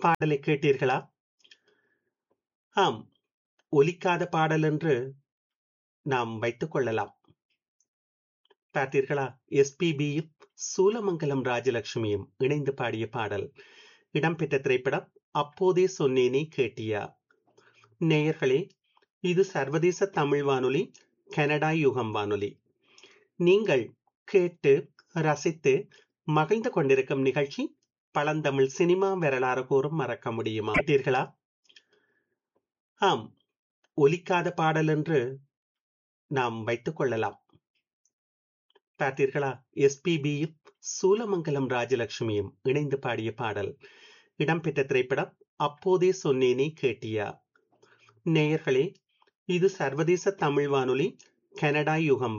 பாடலை கேட்டீர்களா ஆம் ஒலிக்காத பாடல் என்று நாம் வைத்துக் கொள்ளலாம் பார்த்தீர்களா எஸ்பிபியும் சூலமங்கலம் ராஜலட்சுமியும் இணைந்து பாடிய பாடல் இடம்பெற்ற திரைப்படம் அப்போதே சொன்னேனே கேட்டியா நேயர்களே இது சர்வதேச தமிழ் வானொலி கனடா யுகம் வானொலி நீங்கள் கேட்டு ரசித்து மகிழ்ந்து கொண்டிருக்கும் நிகழ்ச்சி பழந்தமிழ் சினிமா வரலாறு கூறும் மறக்க முடியுமா கேட்டீர்களா ஆம் ஒலிக்காத பாடல் என்று நாம் வைத்துக் கொள்ளலாம் பார்த்தீர்களா எஸ்பிபியும் சூலமங்கலம் ராஜலட்சுமியும் இணைந்து பாடிய பாடல் இடம்பெற்ற திரைப்படம் அப்போதே சொன்னேனே கேட்டியா நேயர்களே இது சர்வதேச தமிழ் வானொலி கனடா யுகம்